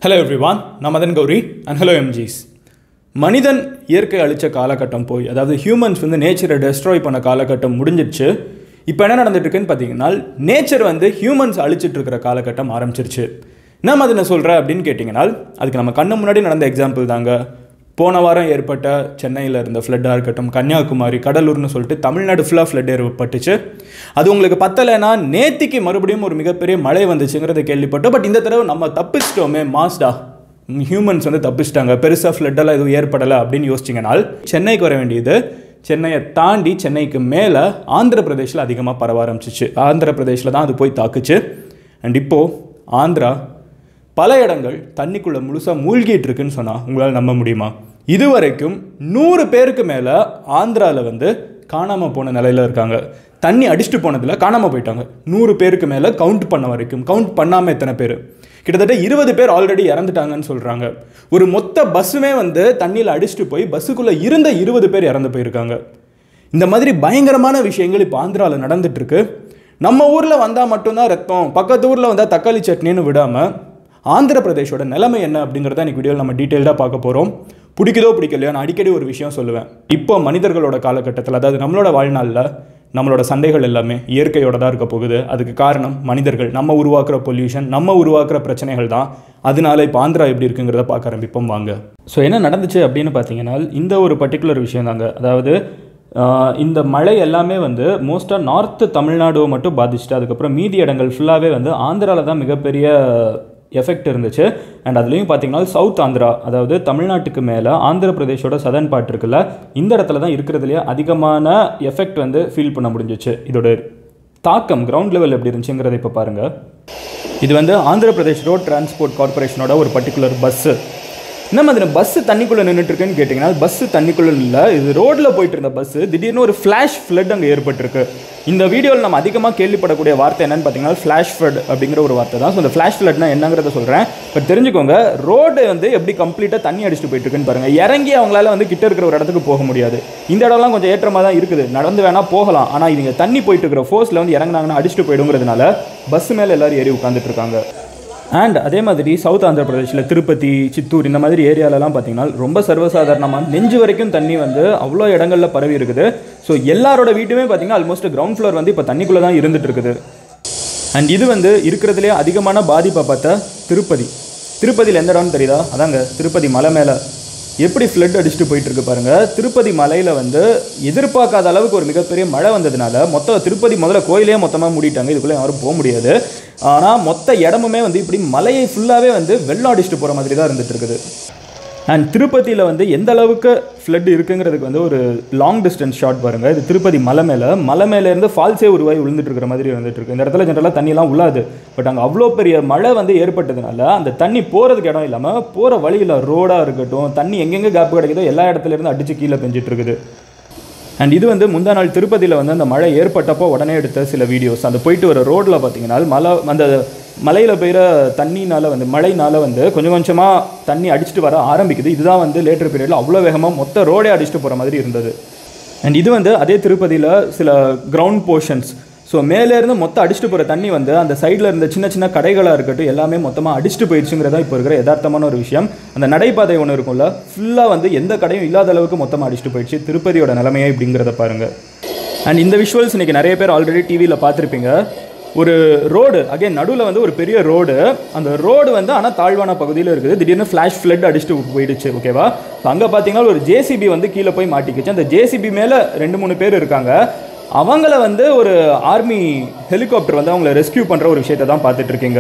hello everyone நான் Madan Gowri and hello எம்ஜிஸ் மனிதன் இயற்கை அழித்த காலகட்டம் போய் அதாவது ஹியூமன்ஸ் வந்து நேச்சரை டெஸ்ட்ராய் பண்ண காலகட்டம் முடிஞ்சிருச்சு இப்போ என்ன நடந்துட்டு இருக்குன்னு பார்த்தீங்கன்னா நேச்சர் வந்து ஹியூமன்ஸ் அழிச்சிட்டு இருக்கிற காலகட்டம் ஆரம்பிச்சிருச்சு என்ன மதனை சொல்கிற அப்படின்னு கேட்டிங்கன்னா அதுக்கு நம்ம கண்ணு முன்னாடி நடந்த எக்ஸாம்பிள் தாங்க போன வாரம் ஏற்பட்ட சென்னையில் இருந்த ஃப்ளட்டாக இருக்கட்டும் கன்னியாகுமரி கடலூர்னு சொல்லிட்டு தமிழ்நாடு ஃபுல்லாக ஃப்ளட் ஏற்பட்டுச்சு அது உங்களுக்கு பத்தலைன்னா நேத்திக்கு மறுபடியும் ஒரு மிகப்பெரிய மழை வந்துச்சுங்கிறத கேள்விப்பட்டோம் பட் இந்த தடவை நம்ம தப்பிச்சிட்டோமே மாஸ்டா ஹியூமன்ஸ் வந்து தப்பிச்சிட்டாங்க பெருசாக ஃப்ளட்டெல்லாம் எதுவும் ஏற்படலை அப்படின்னு யோசிச்சிங்கனால் சென்னைக்கு வர வேண்டியது சென்னையை தாண்டி சென்னைக்கு மேலே ஆந்திர பிரதேஷில் அதிகமாக பரவ ஆரம்பிச்சிச்சு ஆந்திர பிரதேஷில் தான் அது போய் தாக்குச்சு அண்ட் இப்போது ஆந்திரா பல இடங்கள் தண்ணிக்குள்ளே முழுசாக மூழ்கிட்டு இருக்குன்னு சொன்னால் உங்களால் நம்ப முடியுமா இதுவரைக்கும் நூறு பேருக்கு மேலே ஆந்திராவில் வந்து காணாமல் போன நிலையில் இருக்காங்க தண்ணி அடிச்சுட்டு போனதில் காணாமல் போயிட்டாங்க நூறு பேருக்கு மேலே கவுண்ட் பண்ண வரைக்கும் கவுண்ட் பண்ணாமல் எத்தனை பேர் கிட்டத்தட்ட இருபது பேர் ஆல்ரெடி இறந்துட்டாங்கன்னு சொல்கிறாங்க ஒரு மொத்த பஸ்ஸுமே வந்து தண்ணியில் அடிச்சுட்டு போய் பஸ்ஸுக்குள்ளே இருந்த இருபது பேர் இறந்து போயிருக்காங்க இந்த மாதிரி பயங்கரமான விஷயங்கள் இப்போ ஆந்திராவில் நடந்துட்டுருக்கு நம்ம ஊரில் வந்தால் மட்டும்தான் ரத்தம் பக்கத்து ஊரில் வந்தால் தக்காளி சட்னின்னு விடாமல் ஆந்திர பிரதேஷோட நிலைமை என்ன அப்படிங்கிறத இன்னைக்கு வீடியோவில் நம்ம டீட்டெயில்டாக பார்க்க போகிறோம் பிடிக்குதோ பிடிக்கலையோ நான் அடிக்கடி ஒரு விஷயம் சொல்லுவேன் இப்போ மனிதர்களோட காலகட்டத்தில் அதாவது நம்மளோட வாழ்நாளில் நம்மளோட சண்டைகள் எல்லாமே இயற்கையோட தான் இருக்க போகுது அதுக்கு காரணம் மனிதர்கள் நம்ம உருவாக்குற பொல்யூஷன் நம்ம உருவாக்குற பிரச்சனைகள் தான் அதனால இப்போ ஆந்திரா எப்படி இருக்குங்கிறத பார்க்க ஆரம்பிப்போம் வாங்க ஸோ என்ன நடந்துச்சு அப்படின்னு பார்த்தீங்கன்னா இந்த ஒரு பர்டிகுலர் விஷயம் தாங்க அதாவது ஆஹ் இந்த மழை எல்லாமே வந்து மோஸ்ட்டாக நார்த்து தமிழ்நாடுவை மட்டும் பாதிச்சுட்டு அதுக்கப்புறம் மீதி இடங்கள் ஃபுல்லாகவே வந்து ஆந்திராவில் தான் மிகப்பெரிய எஃபெக்ட் இருந்துச்சு அண்ட் அதுலேயும் பார்த்தீங்கன்னா சவுத் ஆந்திரா அதாவது தமிழ்நாட்டுக்கு மேலே ஆந்திர பிரதேஷோட சதன் பார்ட் இருக்குல்ல இந்த இடத்துல தான் இருக்கிறதுலையே அதிகமான எஃபெக்ட் வந்து ஃபீல் பண்ண முடிஞ்சிச்சு இதோட தாக்கம் கிரவுண்ட் லெவல் எப்படி இருந்துச்சுங்கிறத இப்போ பாருங்கள் இது வந்து ஆந்திர பிரதேஷ் ரோட் டிரான்ஸ்போர்ட் கார்பரேஷனோட ஒரு பர்டிகுலர் பஸ்ஸு என்ன மாதிரி பஸ்ஸு தண்ணிக்குள்ளே நின்றுட்டு இருக்குன்னு கேட்டிங்கன்னா பஸ்ஸு தண்ணிக்குள்ளே இல்லை இது ரோட்டில் போயிட்டு இருந்த பஸ்ஸு திடீர்னு ஒரு ஃப்ளாஷ் ஃப்ளட் அங்கே ஏற்பட்டிருக்கு இந்த வீடியோவில் நம்ம அதிகமாக கேள்விப்படக்கூடிய வார்த்தை என்னன்னு பார்த்தீங்கன்னா ஃப்ளாஷ் ஃப்ளட் அப்படிங்கிற ஒரு வார்த்தை தான் ஸோ இந்த ஃப்ளாஷ் ஃப்ளட்னா என்னங்கிறத சொல்கிறேன் பட் தெரிஞ்சுக்கோங்க ரோடு வந்து எப்படி கம்ப்ளீட்டாக தண்ணி அடிச்சுட்டு போயிட்டு இருக்குன்னு பாருங்கள் இறங்கி அவங்களால வந்து கிட்ட இருக்கிற ஒரு இடத்துக்கு போக முடியாது இந்த இடம்லாம் கொஞ்சம் ஏற்றமாக தான் இருக்குது நடந்து வேணால் போகலாம் ஆனால் இவங்க தண்ணி போயிட்டு இருக்கிற ஃபோர்ஸில் வந்து இறங்குனாங்கன்னா அடிச்சுட்டு போயிடுங்கிறதுனால பஸ் மேலே எல்லாரும் ஏறி உட்காந்துட்டு இருக்காங்க அண்ட் அதே மாதிரி சவுத் ஆந்திர பிரதேஷில் திருப்பதி சித்தூர் இந்த மாதிரி ஏரியாலலாம் பார்த்தீங்கன்னா ரொம்ப சர்வசாதாரணமாக நெஞ்சு வரைக்கும் தண்ணி வந்து அவ்வளோ இடங்களில் பரவி இருக்குது ஸோ எல்லாரோட வீட்டுமே பார்த்தீங்கன்னா ஆல்மோஸ்ட் கிரவுண்ட் ஃப்ளோர் வந்து இப்போ தண்ணிக்குள்ளே தான் இருந்துட்டு இருக்குது அண்ட் இது வந்து இருக்கிறதுலே அதிகமான பாதிப்பை பார்த்த திருப்பதி திருப்பதியில் எந்த இடம்னு தெரியுதா அதாங்க திருப்பதி மலை மேலே எப்படி ஃப்ளட் அடிச்சுட்டு போயிட்டு இருக்கு பாருங்க திருப்பதி மலையில் வந்து எதிர்பார்க்காத அளவுக்கு ஒரு மிகப்பெரிய மழை வந்ததுனால மொத்த திருப்பதி முதல்ல கோயிலே மொத்தமாக மூடிட்டாங்க இதுக்குள்ளே யாரும் போக முடியாது ஆனால் மொத்த இடமுமே வந்து இப்படி மலையை ஃபுல்லாகவே வந்து வெள்ளம் அடிச்சுட்டு போகிற மாதிரி தான் இருந்துட்டு இருக்குது அண்ட் திருப்பதியில் வந்து எந்த அளவுக்கு ஃப்ளட் இருக்குங்கிறதுக்கு வந்து ஒரு லாங் டிஸ்டன்ஸ் ஷாட் பாருங்கள் இது திருப்பதி மலை மேலே மலை மேலேருந்து ஃபால்ஸே உருவாகி விழுந்துட்டு இருக்கிற மாதிரி வந்துட்டு இருக்கு இந்த இடத்துல ஜென்ரலாக தண்ணியெல்லாம் உள்ளாது பட் அங்கே அவ்வளோ பெரிய மழை வந்து ஏற்பட்டதுனால அந்த தண்ணி போகிறதுக்கு இடம் இல்லாமல் போகிற வழியில் ரோடாக இருக்கட்டும் தண்ணி எங்கெங்கே கேப் கிடைக்குதோ எல்லா இடத்துல இருந்து அடிச்சு கீழே பெஞ்சிட்டு இருக்குது அண்ட் இது வந்து முந்தா நாள் திருப்பதியில் வந்து அந்த மழை ஏற்பட்டப்போ உடனே எடுத்த சில வீடியோஸ் அந்த போயிட்டு வர ரோட்டில் பார்த்தீங்கன்னா மலை அந்த மலையில் பெய்கிற தண்ணினால வந்து மழைனால வந்து கொஞ்சம் கொஞ்சமாக தண்ணி அடிச்சுட்டு வர ஆரம்பிக்குது இதுதான் வந்து லேட்டர் பீரியடில் அவ்வளோ வேகமாக மொத்த ரோடே அடிச்சுட்டு போகிற மாதிரி இருந்தது அண்ட் இது வந்து அதே திருப்பதியில் சில கிரவுண்ட் போர்ஷன்ஸ் ஸோ மேலேருந்து மொத்தம் அடிச்சுட்டு போகிற தண்ணி வந்து அந்த சைடில் இருந்த சின்ன சின்ன கடைகளாக இருக்கட்டும் எல்லாமே மொத்தமாக அடிச்சுட்டு போயிடுச்சுங்கிறதா இப்போ இருக்கிற யதார்த்தமான ஒரு விஷயம் அந்த நடைபாதை ஒன்று இருக்கும்ல ஃபுல்லாக வந்து எந்த கடையும் இல்லாத அளவுக்கு மொத்தமாக அடிச்சுட்டு போயிடுச்சு திருப்பதியோட நிலைமையை இப்படிங்கிறத பாருங்கள் அண்ட் இந்த விஷுவல்ஸ் இன்றைக்கி நிறைய பேர் ஆல்ரெடி டிவியில் பார்த்துருப்பீங்க ஒரு ரோடு அகைன் நடுவில் வந்து ஒரு பெரிய ரோடு அந்த ரோடு வந்து ஆனால் தாழ்வான பகுதியில் இருக்குது திடீர்னு ஃப்ளாஷ் ஃப்ளட் அடிச்சுட்டு போயிடுச்சு ஓகேவா ஸோ அங்கே பார்த்தீங்கன்னா ஒரு ஜேசிபி வந்து கீழே போய் மாட்டிக்கிச்சு அந்த ஜேசிபி மேலே ரெண்டு மூணு பேர் இருக்காங்க அவங்கள வந்து ஒரு ஆர்மி ஹெலிகாப்டர் வந்து அவங்கள ரெஸ்கியூ பண்ணுற ஒரு விஷயத்தை தான் பார்த்துட்டு இருக்கீங்க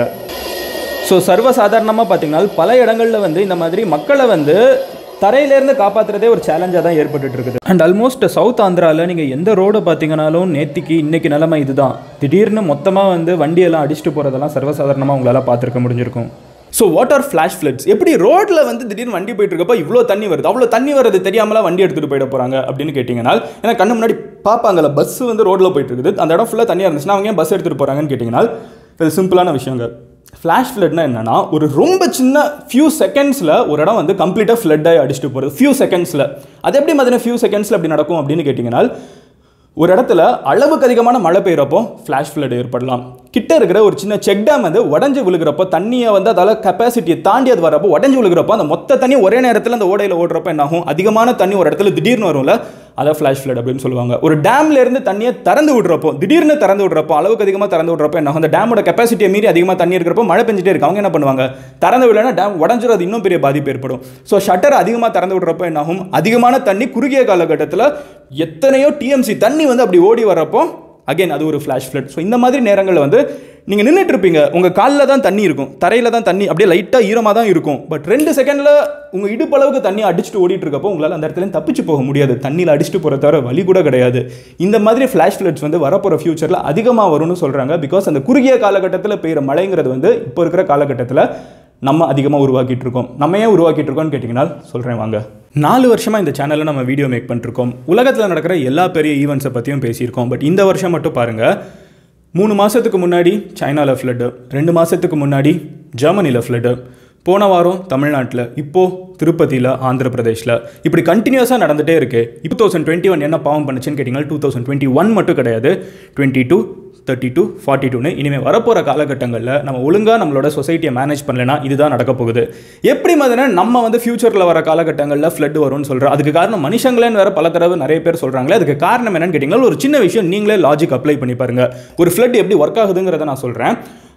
ஸோ சர்வசாதாரணமாக பார்த்தீங்கன்னா பல இடங்களில் வந்து இந்த மாதிரி மக்களை வந்து தரையிலேருந்து காப்பாற்றுறதே ஒரு சேலஞ்சாக தான் ஏற்பட்டுட்டு இருக்குது அண்ட் ஆல்மோஸ்ட் சவுத் ஆந்திராவில் நீங்கள் எந்த ரோடை பார்த்தீங்கனாலும் நேத்திக்கு இன்னைக்கு நிலைமை இதுதான் திடீர்னு மொத்தமாக வந்து வண்டியெல்லாம் அடிச்சுட்டு போகிறதெல்லாம் சர்வசாதாரணமாக உங்களால் பார்த்துருக்க முடிஞ்சிருக்கும் so what are flash floods எப்படி ரோட்டில் வந்து திடீர்னு வண்டி போயிட்டு இருக்கப்போ இவ்வளோ தண்ணி வருது அவ்வளோ தண்ணி வருது தெரியாமலாம் வண்டி எடுத்துகிட்டு போயிட போகிறாங்க அப்படின்னு கேட்டிங்கன்னா ஏன்னா கண்ணு முன்னாடி பார்ப்பாங்கல்ல பஸ் வந்து ரோட்டில் போயிட்டு இருக்குது அந்த இடம் ஃபுல்லாக தண்ணியாக இருந்துச்சுன்னா அவங்க ஏன் பஸ் எடுத்துகிட்டு போகிறாங்கன்னு கேட்டிங்கன்னா இது சிம்பிளான விஷயங்க ஃப்ளாஷ் ஃப்ளட்னா என்னன்னா ஒரு ரொம்ப சின்ன ஃபியூ செகண்ட்ஸில் ஒரு இடம் வந்து கம்ப்ளீட்டாக ஃப்ளட் ஆகி அடிச்சுட்டு போகிறது ஃபியூ செகண்ட்ஸில் அது எப்படி மாதிரி ஃபியூ செகண்ட்ஸில் அப்படி நடக்கும் அப்படின்னு கேட்டிங்கன்னா ஒரு இடத்துல அளவுக்கு அதிகமான மழை பெய்யறப்போ ஃப்ளாஷ் ஃப்ளட் ஏற்படலாம் கிட்ட இருக்கிற ஒரு சின்ன செக் டேம் வந்து உடஞ்சி விழுகிறப்போ தண்ணியை வந்து அதால் கெப்பாசிட்டியை தாண்டி அது வரப்போ உடஞ்சி விழுகிறப்போ அந்த மொத்த தண்ணி ஒரே நேரத்தில் அந்த ஓடையில் ஓடுறப்போ என்ன ஆகும் அதிகமான தண்ணி ஒரு இடத்துல திடீர்னு வரும்ல அதை ஃப்ளாஷ் ஃப்ளட் அப்படின்னு சொல்லுவாங்க ஒரு டேம்ல இருந்து தண்ணியை திறந்து விடுறப்போ திடீர்னு திறந்து விடுறப்போ அளவுக்கு அதிகமாக திறந்து விடுறப்போ என்ன ஆகும் அந்த டேமோட கெப்பாசிட்டியை மீறி அதிகமாக தண்ணி இருக்கிறப்போ மழை பெஞ்சிட்டே இருக்கு அவங்க என்ன பண்ணுவாங்க திறந்து விடலன்னா டேம் உடஞ்சிரும் அது இன்னும் பெரிய பாதிப்பு ஏற்படும் ஸோ ஷட்டர் அதிகமாக திறந்து விடுறப்போ என்ன ஆகும் அதிகமான தண்ணி குறுகிய காலகட்டத்தில் எத்தனையோ டிஎம்சி தண்ணி வந்து அப்படி ஓடி வர்றப்போ அகைன் அது ஒரு ஃப்ளாஷ் ஃப்ளட் ஸோ இந்த மாதிரி நேரங்களில் வந்து நீங்கள் நின்றுட்டு இருப்பீங்க உங்கள் காலில் தான் தண்ணி இருக்கும் தரையில் தான் தண்ணி அப்படியே லைட்டாக ஈரமாக தான் இருக்கும் பட் ரெண்டு செகண்டில் உங்கள் இடுப்பளவுக்கு தண்ணி அடிச்சுட்டு ஓடிட்டு இருக்கப்போ உங்களால் அந்த இடத்துல தப்பிச்சு போக முடியாது தண்ணியில் அடிச்சுட்டு போகிற தவிர வழி கூட கிடையாது இந்த மாதிரி ஃப்ளாஷ் ஃப்ளட்ஸ் வந்து வரப்போகிற ஃபியூச்சரில் அதிகமாக வரும்னு சொல்கிறாங்க பிகாஸ் அந்த குறுகிய காலகட்டத்தில் பெய்கிற மழைங்கிறது வந்து இப்போ இருக்கிற காலகட்டத்தில் நம்ம அதிகமாக உருவாக்கிட்டு இருக்கோம் நம்ம ஏன் உருவாக்கிட்டு இருக்கோம்னு கேட்டிங்கன்னா சொல்கிறேன் வாங்க நாலு வருஷமாக இந்த சேனலில் நம்ம வீடியோ மேக் பண்ணிருக்கோம் உலகத்தில் நடக்கிற எல்லா பெரிய ஈவெண்ட்ஸை பற்றியும் பேசியிருக்கோம் பட் இந்த வருஷம் மட்டும் பாருங்கள் மூணு மாதத்துக்கு முன்னாடி சைனாவில் ஃப்ளட்டு ரெண்டு மாதத்துக்கு முன்னாடி ஜெர்மனியில் ஃப்ளட்டு போன வாரம் தமிழ்நாட்டில் இப்போது திருப்பதியில் ஆந்திர பிரதேஷில் இப்படி கண்டினியூஸாக நடந்துகிட்டே இருக்குது இப்போ தௌசண்ட் டுவெண்ட்டி ஒன் என்ன பாவம் பண்ணுச்சுன்னு கேட்டிங்கன்னா டூ தௌசண்ட் டுவெண்ட்டி ஒன் மட்டும் கிடையாது twenty two thirty two forty டூன்னு இனிமேல் வரப்போகிற காலகட்டங்களில் நம்ம ஒழுங்காக நம்மளோட சொசைட்டியை மேனேஜ் பண்ணலைன்னா இதுதான் நடக்க போகுது எப்படி மாதிரி நம்ம வந்து ஃபியூச்சரில் வர காலகட்டங்களில் ஃப்ளட் வரும்னு சொல்கிறோம் அதுக்கு காரணம் மனுஷங்களேன்னு வேறு பல தடவை நிறைய பேர் சொல்கிறாங்களே அதுக்கு காரணம் என்னன்னு கேட்டிங்கன்னா ஒரு சின்ன விஷயம் நீங்களே லாஜிக் அப்ளை பண்ணி பாருங்க ஒரு ஃப்ளட் எப்படி ஒர்க் ஆகுதுங்கிறத நான் சொல்கிறேன்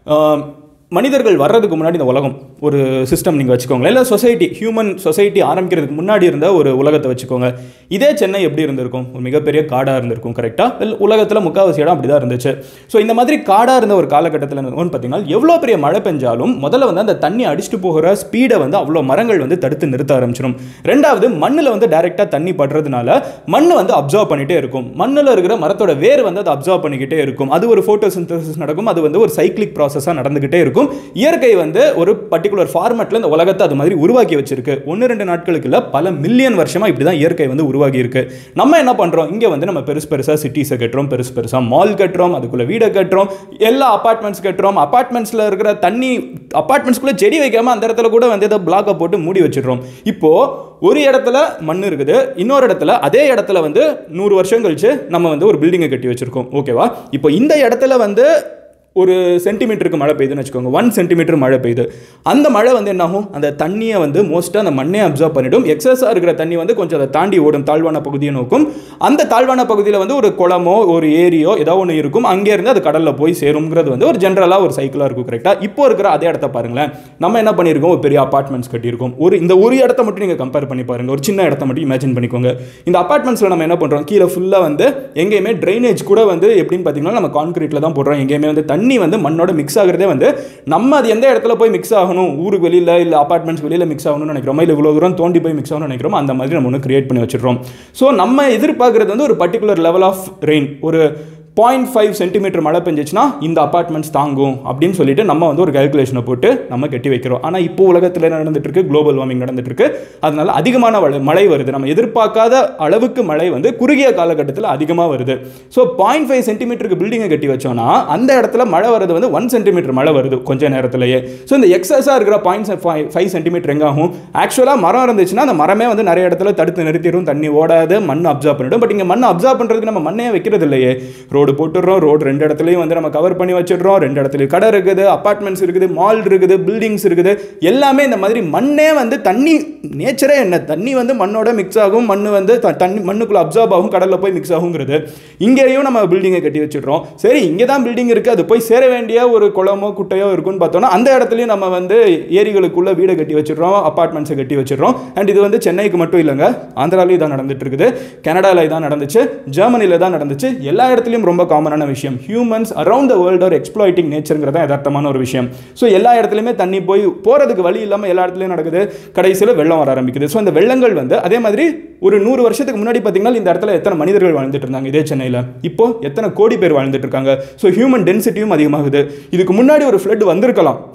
மனிதர்கள் வர்றதுக்கு முன்னாடி இந்த உலகம் ஒரு சிஸ்டம் நீங்கள் வச்சுக்கோங்களேன் இல்லை சொசைட்டி ஹியூமன் சொசைட்டி ஆரம்பிக்கிறதுக்கு முன்னாடி இருந்த ஒரு உலகத்தை வச்சுக்கோங்க இதே சென்னை எப்படி இருந்திருக்கும் ஒரு மிகப்பெரிய காடாக இருந்திருக்கும் கரெக்டாக உலகத்தில் முக்கால்வாசி இடம் அப்படி தான் இருந்துச்சு ஸோ இந்த மாதிரி காடாக இருந்த ஒரு காலகட்டத்தில் ஒன்று பார்த்தீங்கன்னா எவ்வளோ பெரிய மழை பெஞ்சாலும் முதல்ல வந்து அந்த தண்ணி அடிச்சுட்டு போகிற ஸ்பீடை வந்து அவ்வளோ மரங்கள் வந்து தடுத்து நிறுத்த ஆரம்பிச்சிடும் ரெண்டாவது மண்ணில் வந்து டைரெக்டாக தண்ணி படுறதுனால மண் வந்து அப்சர்வ் பண்ணிகிட்டே இருக்கும் மண்ணில் இருக்கிற மரத்தோட வேர் வந்து அதை அப்சர்வ் பண்ணிக்கிட்டே இருக்கும் அது ஒரு ஃபோட்டோசிந்தசிஸ் நடக்கும் அது வந்து ஒரு சைக்கிளிக் ப்ராசஸாக நடந்துகிட்டே இருக்கும் இயற்கை வந்து ஒரு பர்டிகுலர் ஃபார்மேட்டில் இந்த உலகத்தை அது மாதிரி உருவாக்கி வச்சிருக்கு ஒன்று ரெண்டு நாட்களுக்கு இல்லை பல மில்லியன் வருஷமாக இப்படி தான் இயற்கை வந்து உருவாகி இருக்கு நம்ம என்ன பண்ணுறோம் இங்கே வந்து நம்ம பெருசு பெருசாக சிட்டிஸை கட்டுறோம் பெருசு பெருசாக மால் கட்டுறோம் அதுக்குள்ளே வீடை கட்டுறோம் எல்லா அப்பார்ட்மெண்ட்ஸ் கட்டுறோம் அப்பார்ட்மெண்ட்ஸில் இருக்கிற தண்ணி அப்பார்ட்மெண்ட்ஸ்குள்ளே செடி வைக்காமல் அந்த இடத்துல கூட வந்து ஏதோ பிளாக்கை போட்டு மூடி வச்சிடுறோம் இப்போது ஒரு இடத்துல மண் இருக்குது இன்னொரு இடத்துல அதே இடத்துல வந்து நூறு வருஷம் கழிச்சு நம்ம வந்து ஒரு பில்டிங்கை கட்டி வச்சிருக்கோம் ஓகேவா இப்போ இந்த இடத்துல வந்து ஒரு சென்டிமீட்டருக்கு மழை பெய்யுதுன்னு வச்சுக்கோங்க ஒன் சென்டிமீட்டர் மழை பெய்யுது அந்த மழை வந்து என்னாகும் அந்த தண்ணியை வந்து மோஸ்ட்டாக அந்த மண்ணே அப்சர்வ் பண்ணிடும் எக்ஸஸாக இருக்கிற தண்ணி வந்து கொஞ்சம் அதை தாண்டி ஓடும் தாழ்வான பகுதியை நோக்கும் அந்த தாழ்வான பகுதியில் வந்து ஒரு குளமோ ஒரு ஏரியோ ஏதோ ஒன்று இருக்கும் அங்கேருந்து அது கடலில் போய் சேருங்கிறது வந்து ஒரு ஜென்ரலாக ஒரு சைக்கிளாக இருக்கும் கரெக்டாக இப்போ இருக்கிற அதே இடத்த பாருங்களேன் நம்ம என்ன பண்ணியிருக்கோம் ஒரு பெரிய அப்பார்ட்மெண்ட்ஸ் கட்டியிருக்கோம் ஒரு இந்த ஒரு இடத்த மட்டும் நீங்கள் கம்பேர் பண்ணி பாருங்க ஒரு சின்ன இடத்த மட்டும் இமேஜின் பண்ணிக்கோங்க இந்த அப்பார்ட்மெண்ட்ஸில் நம்ம என்ன பண்ணுறோம் கீழே ஃபுல்லாக வந்து எங்கேயுமே ட்ரைனேஜ் கூட வந்து எப்படின்னு பார்த்தீங்கன்னா நம்ம கான்கிரீட்டில் தான் போடுறோம் எங்கேயுமே வந்து தண்ணி தண்ணி வந்து மண்ணோட மிக்ஸ் ஆகுறதே வந்து நம்ம அது எந்த இடத்துல போய் மிக்ஸ் ஆகணும் ஊருக்கு வெளியில் இல்லை அப்பார்ட்மெண்ட்ஸ் வெளியில் மிக்ஸ் ஆகணும்னு நினைக்கிறோம் இல்லை இவ்வளோ தூரம் தோண்டி போய் மிக்ஸ் ஆகணும்னு நினைக்கிறோம் அந்த மாதிரி நம்ம ஒன்று கிரியேட் பண்ணி வச்சிடுறோம் ஸோ நம்ம எதிர்பார்க்குறது வந்து ஒரு பர்டிகுலர் லெவல் ஆஃப் ரெயின் ஒரு பாயிண்ட் ஃபைவ் சென்டிமீட்டர் மழை பெஞ்சிச்சுன்னா இந்த அப்பார்ட்மெண்ட்ஸ் தாங்கும் அப்படின்னு சொல்லிட்டு நம்ம வந்து ஒரு கேல்குலேஷனை போட்டு நம்ம கட்டி வைக்கிறோம் ஆனால் இப்போ உலகத்தில் என்ன நடந்துட்டு இருக்கு குளோபல் வார்மிங் நடந்துட்டு இருக்கு அதனால அதிகமான மழை மழை வருது நம்ம எதிர்பார்க்காத அளவுக்கு மழை வந்து குறுகிய காலகட்டத்தில் அதிகமாக வருது ஸோ பாயிண்ட் ஃபைவ் சென்டிமீட்டருக்கு பில்டிங்கை கட்டி வச்சோம்னா அந்த இடத்துல மழை வருது வந்து ஒன் சென்டிமீட்டர் மழை வருது கொஞ்ச நேரத்திலேயே ஸோ இந்த எக்ஸஸாக இருக்கிற பாயிண்ட் ஃபைவ் சென்டிமீட்டர் எங்க ஆகும் ஆக்சுவலாக மரம் இருந்துச்சுன்னா அந்த மரமே வந்து நிறைய இடத்துல தடுத்து நிறுத்திடும் தண்ணி ஓடாது மண் அப்சர்வ் பண்ணிடும் பட் இங்கே மண் அப்சர்வ் பண்ணுறதுக்கு நம்ம மண்ணே வைக்கிறது இல்லையே ரோடு போட்டுடுறோம் ரோடு ரெண்டு இடத்துலையும் வந்து நம்ம கவர் பண்ணி வச்சிடுறோம் ரெண்டு இடத்துலையும் கடை இருக்குது அப்பார்ட்மெண்ட்ஸ் இருக்குது மால் இருக்குது பில்டிங்ஸ் இருக்குது எல்லாமே இந்த மாதிரி மண்ணே வந்து தண்ணி நேச்சரே என்ன தண்ணி வந்து மண்ணோட மிக்ஸ் ஆகும் மண் வந்து த- தண்ணி மண்ணுக்குள்ள அப்சர்வ் ஆகும் கடலில் போய் மிக்ஸ் ஆகுங்கிறது இங்கேயும் நம்ம பில்டிங்கை கட்டி வச்சிடுறோம் சரி இங்கே தான் பில்டிங் இருக்குது அது போய் சேர வேண்டிய ஒரு குளமோ குட்டையோ இருக்குன்னு பார்த்தோம்னா அந்த இடத்துலையும் நம்ம வந்து ஏரிகளுக்குள்ள வீடை கட்டி வச்சிடுறோம் அப்பார்ட்மெண்ட்ஸை கட்டி வச்சிடுறோம் அண்ட் இது வந்து சென்னைக்கு மட்டும் இல்லைங்க ஆந்திராலையும் தான் நடந்துட்டு இருக்குது கனடாவில் தான் நடந்துச்சு ஜெர்மனியில் தான் நடந்துச்சு எல்லா இடத்துலையும் ரொம்ப காமனான விஷயம் ஹியூமன்ஸ் அரௌண்ட் த வேர்ல்டு ஒரு எக்ஸ்ப்ளாய்டிங் நேச்சருங்கிறத யதார்த்தமான ஒரு விஷயம் ஸோ எல்லா இடத்துலையுமே தண்ணி போய் போகிறதுக்கு வழி இல்லாமல் எல்லா இடத்துலையும் நடக்குது கடைசியில் வெள்ளம் வர ஆரம்பிக்குது ஸோ இந்த வெள்ளங்கள் வந்து அதே மாதிரி ஒரு நூறு வருஷத்துக்கு முன்னாடி பார்த்தீங்கன்னா இந்த இடத்துல எத்தனை மனிதர்கள் வாழ்ந்துட்டு இருந்தாங்க இதே சென்னையில் இப்போ எத்தனை கோடி பேர் வாழ்ந்துட்டு இருக்காங்க ஸோ ஹியூமன் டென்சிட்டியும் அதிகமாகுது இதுக்கு முன்னாடி ஒரு ஃப்ளட் வந்திருக்கலாம்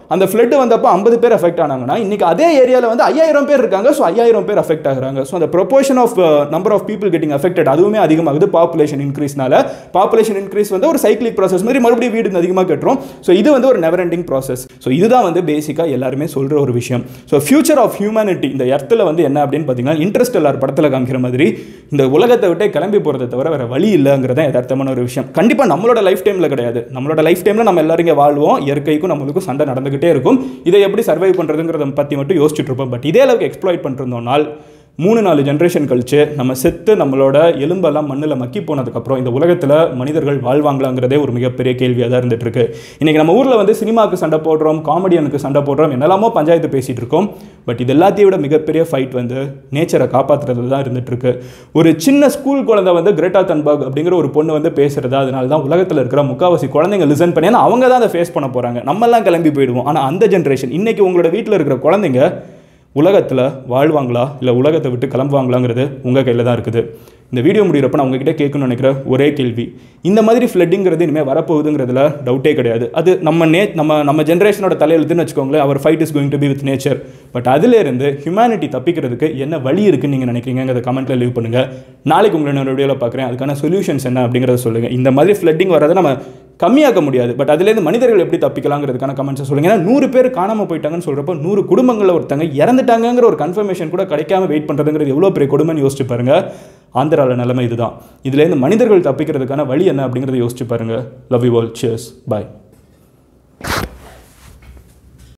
அந்த ஃப்ளட் வந்தப்போ ஐம்பது பேர் அஃபெக்ட் ஆனாங்கன்னா இன்னைக்கு அதே ஏரியாவில் வந்து ஐயாயிரம் பேர் இருக்காங்க ஸோ ஐயாயிரம் பேர் அஃபெக்ட் ஆகுறாங்க ஸோ அந்த proportion of number of people getting affected அதுவுமே அதிகமாகுது பாப்புலேஷன் இன்க்ரீஸ்னால பாப்புலேஷன் இன்க்ரீஸ் வந்து ஒரு சைக்கிளிக் ப்ராசஸ் மாதிரி மறுபடியும் வீடு அதிகமாக கட்டுறோம் ஸோ இது வந்து ஒரு நெவர் எண்டிங் ப்ராசஸ் ஸோ இதுதான் வந்து பேசிக்காக எல்லாருமே சொல்கிற ஒரு விஷயம் ஸோ ஃபியூச்சர் ஆஃப் ஹியூமனிட்டி இந்த எர்த்தில் வந்து என்ன அப்படின்னு பார்த்தீங்கன்னா இன்ட்ரெஸ்ட் எல்லார் படத்தில் காமிக்கிற மாதிரி இந்த உலகத்தை விட்டே கிளம்பி போகிறத தவிர வேறு வழி இல்லைங்கிறத யதார்த்தமான ஒரு விஷயம் கண்டிப்பாக நம்மளோட லைஃப் டைமில் கிடையாது நம்மளோட லைஃப் டைமில் நம்ம எல்லாரும் இங்கே வாழ்வோம் இயற்கைக்கும் நம்மளுக்கும் சண்டை நடந்துகிட்டே இருக்கும் இதை எப்படி சர்வை பண்ணுறதுங்கிறத பற்றி மட்டும் யோசிச்சுட்டு இருப்போம் பட் இதே அளவுக்கு எக்ஸ்ப்ளாய்ட் பண்ணிருந்தோம்னால் மூணு நாலு ஜென்ரேஷன் கழிச்சு நம்ம செத்து நம்மளோட எலும்பெல்லாம் மண்ணில் மக்கி போனதுக்கப்புறம் இந்த உலகத்தில் மனிதர்கள் வாழ்வாங்களாங்கிறதே ஒரு மிகப்பெரிய கேள்வியாக தான் இருந்துட்டு இருக்கு இன்னைக்கு நம்ம ஊரில் வந்து சினிமாவுக்கு சண்டை போடுறோம் காமெடியனுக்கு சண்டை போடுறோம் என்னெல்லாமோ பஞ்சாயத்து பேசிகிட்டு இருக்கோம் பட் இது எல்லாத்தையும் விட மிகப்பெரிய ஃபைட் வந்து நேச்சரை காப்பாற்றுறது தான் இருந்துட்டு இருக்கு ஒரு சின்ன ஸ்கூல் குழந்தை வந்து கிரேட்டா தன்பர்க் அப்படிங்கிற ஒரு பொண்ணு வந்து பேசுறது அதனால தான் உலகத்தில் இருக்கிற முக்காவாசி குழந்தைங்க லிசன் பண்ணி ஏன்னா அவங்க தான் அதை ஃபேஸ் பண்ண போகிறாங்க நம்மெல்லாம் கிளம்பி போயிடுவோம் ஆனால் அந்த ஜென்ரேஷன் இன்னைக்கு உங்களோட வீட்டில் இருக்கிற குழந்தைங்க உலகத்தில் வாழ்வாங்களா இல்லை உலகத்தை விட்டு கிளம்புவாங்களாங்கிறது உங்கள் கையில் தான் இருக்குது இந்த வீடியோ முடிகிறப்ப நான் உங்ககிட்ட கேட்கணும்னு நினைக்கிற ஒரே கேள்வி இந்த மாதிரி ஃப்ளட்டிங்கிறது இனிமேல் வரப்போகுதுங்கிறதுல டவுட்டே கிடையாது அது நம்ம நே நம்ம நம்ம ஜென்ரேஷனோட தலையெழுத்துன்னு வச்சுக்கோங்களேன் our fight is going to be with nature but அதிலேருந்து ஹியூமனிட்டி தப்பிக்கிறதுக்கு என்ன வழி இருக்குன்னு நீங்கள் நினைக்கிறீங்கிறத கமெண்ட்டில் லீவ் பண்ணுங்கள் நாளைக்கு உங்களை நான் வீடியோவில் பார்க்குறேன் அதுக்கான சொல்யூஷன்ஸ் என்ன அப்படிங்கிறத சொல்லுங்கள் இந்த மாதிரி ஃப்ளட்டிங் வரதை நம்ம கம்மியாக்க முடியாது பட் அதுலேருந்து மனிதர்கள் எப்படி தப்பிக்கலாங்கிறதுக்கான கமெண்ட்ஸை சொல்லுங்கள் ஏன்னா நூறு பேர் காணாமல் போயிட்டாங்கன்னு சொல்கிறப்போ நூறு குடும்பங்களில் ஒருத்தங்க இறந்துட்டாங்கங்கிற ஒரு கன்ஃபர்மேஷன் கூட கிடைக்காம வெயிட் பண்ணுறதுங்கிறது எவ்வளோ பெரிய கொடுமைன்னு யோசிச்சு பாருங்க ஆந்திராவில் நிலைமை இதுதான் இதுலேருந்து மனிதர்கள் தப்பிக்கிறதுக்கான வழி என்ன அப்படிங்கிறத யோசிச்சு பாருங்க love you all cheers bye